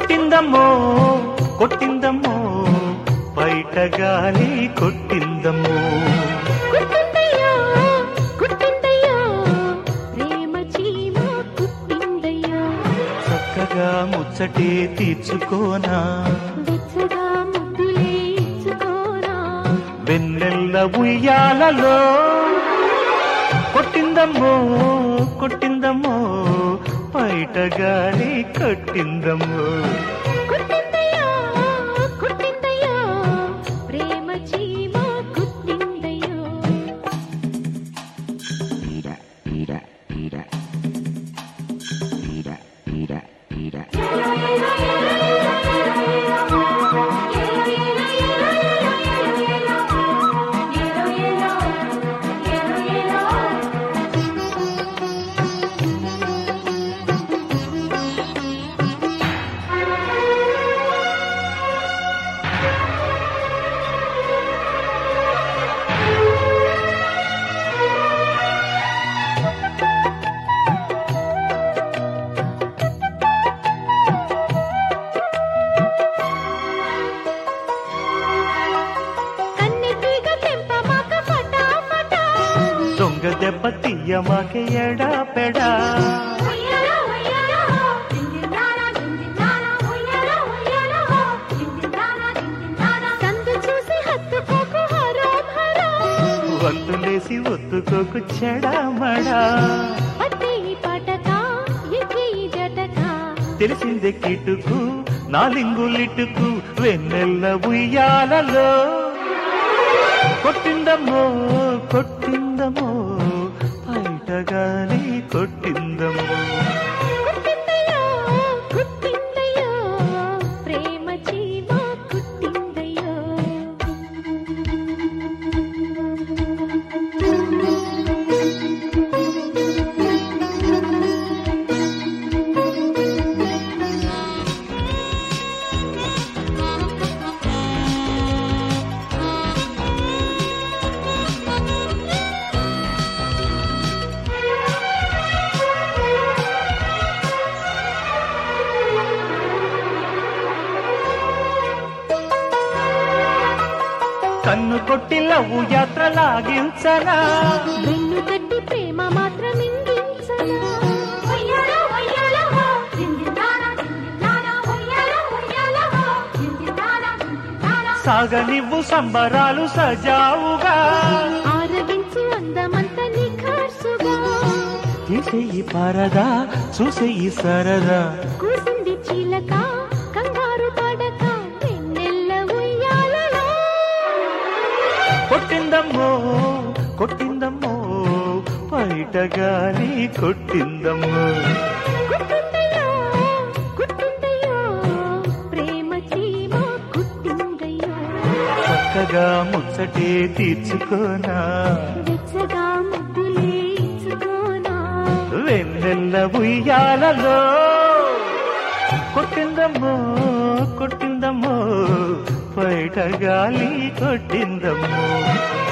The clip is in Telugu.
కొట్టిందమ్మో కొట్టిందమ్మో బయట గాలి కొట్టిందమ్మో కుట్టిందయ్యా కుట్టిందయ్యా ప్రేమ చీమ కుట్టిందయ్యా చక్కగా ముచ్చటే తీర్చుకోనా వెచ్చగా ముద్దులే ఇచ్చుకోరా వెన్నెల్ల ఉయ్యాలలో కొట్టిందమ్మో కొట్టిందమ్మో బయట గాలి కొట్టిందమ్మో కుట్టిందయ్యా కుట్టిందయ్యా ప్రేమ చీమ కుట్టిందయ్యా కన్నెతీగ తెంపమాక ఫటాఫటా దొంగ దెబ్బ తీయమాకే ఎడా పెడా ఉయ్యాల ఉయ్యాల జింజిందానా జింజిందానా ఉయ్యాల ఉయ్యాల జింజిందానా జింజిందానా సందు చూసి హత్తుకోకు హరాం హరాం వంతులేసి ఒత్తుకోకు చెడామడా పట్టి పటక ఎక్కి జటక తెలిసిందే కిటుకు నాలింగులిటుకు వెన్నెల్ల ఉయ్యాలలో కొట్టిందమ్మో కొట్టిందమ్మో బయట గాలి కొట్టిందమ్మో కుట్టిందయ్యో కుట్టిందయ్యో ప్రేమ చీమ కుట్టిందయ్యో కన్ను కొట్టి లవ్వు యాత్ర లాగించనా వెన్ను తట్టి ప్రేమ మాత్రం ఇంగించనా ఉయ్యాల ఉయ్యాల హో జింజిందానా జింజిందానా ఉయ్యాల ఉయ్యాల హో జింజిందానా జింజిందానా సాగనివ్వు సంబరాలు సజావుగా ఆరగించు అందమంత నిఖార్సుగా తీసేయి పరదా చూసేయి సరదా కూసింది చీలక కంగారు పడక వెన్నెల్ల ఉయ్యాలలో కొట్టిందమ్మో కొట్టిందమ్మో బయట గాలి కొట్టిందమ్మో కుట్టిందయ్యో కుట్టిందయ్యో ప్రేమ చీమ కుట్టిందయ్యో చక్కగా ముచ్చటే తీర్చుకోనా వెచ్చగా ముద్దులే ఇచ్చుకోనా వెన్నెల్ల ఉయ్యాలలో కొట్టిందమ్మో కొట్టిందమ్మో బయట గాలి కొట్టిందమ్మో